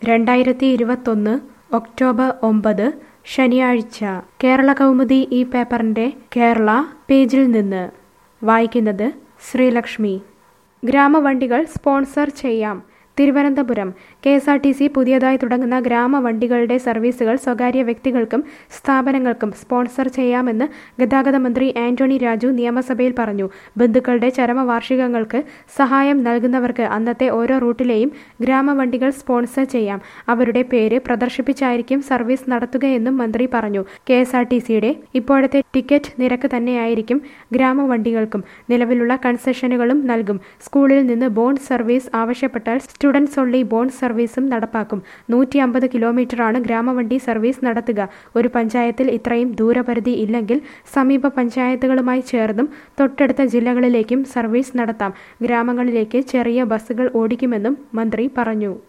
രണ്ടായിരത്തി ഇരുപത്തൊന്ന് ഒക്ടോബർ ഒമ്പത് ശനിയാഴ്ച കേരള കൗമുദി ഈ പേപ്പറിന്റെ കേരള പേജിൽ നിന്ന് വായിക്കുന്നത് ശ്രീലക്ഷ്മി ഗ്രാമവണ്ടികൾ സ്പോൺസർ ചെയ്യാം Thiruvananthapuram K S R T C പുതിയതായി തുടങ്ങുന്ന ഗ്രാമവണ്ടികളുടെ സർവീസുകൾ സ്വകാര്യ വ്യക്തികൾക്കും സ്ഥാപനങ്ങൾക്കും സ്പോൺസർ ചെയ്യാമെന്ന് ഗതാഗത മന്ത്രി ആന്റണി രാജു നിയമസഭയിൽ പറഞ്ഞു ബന്ധുക്കളുടെ ചരമവാർഷികങ്ങൾക്ക് സഹായം നൽകുന്നവർക്ക് അന്നത്തെ ഓരോ റൂട്ടിലെയും ഗ്രാമവണ്ടികൾ സ്പോൺസർ ചെയ്യാം അവരുടെ പേര് പ്രദർശിപ്പിച്ചായിരിക്കും സർവീസ് നടത്തുകയെന്നും മന്ത്രി പറഞ്ഞു കെ എസ് ആർ ടി സിയുടെ ഇപ്പോഴത്തെ ടിക്കറ്റ് നിരക്ക് തന്നെയായിരിക്കും ഗ്രാമവണ്ടികൾക്കും നിലവിലുള്ള കൺസെഷനുകളും നൽകും സ്കൂളിൽ നിന്ന് ബോണ്ട് സർവീസ് ആവശ്യപ്പെട്ടാൽ സ്റ്റുഡൻസ് ഒൺലി ബോണ്ട് സർവീസും നടപ്പാക്കും നൂറ്റി അമ്പത് കിലോമീറ്ററാണ് ഗ്രാമവണ്ടി സർവീസ് നടത്തുക ഒരു പഞ്ചായത്തിൽ ഇത്രയും ദൂരപരിധി ഇല്ലെങ്കിൽ സമീപ പഞ്ചായത്തുകളുമായി ചേർന്നും തൊട്ടടുത്ത ജില്ലകളിലേക്കും സർവീസ് നടത്താം ഗ്രാമങ്ങളിലേക്ക് ചെറിയ ബസ്സുകൾ ഓടിക്കുമെന്നും മന്ത്രി പറഞ്ഞു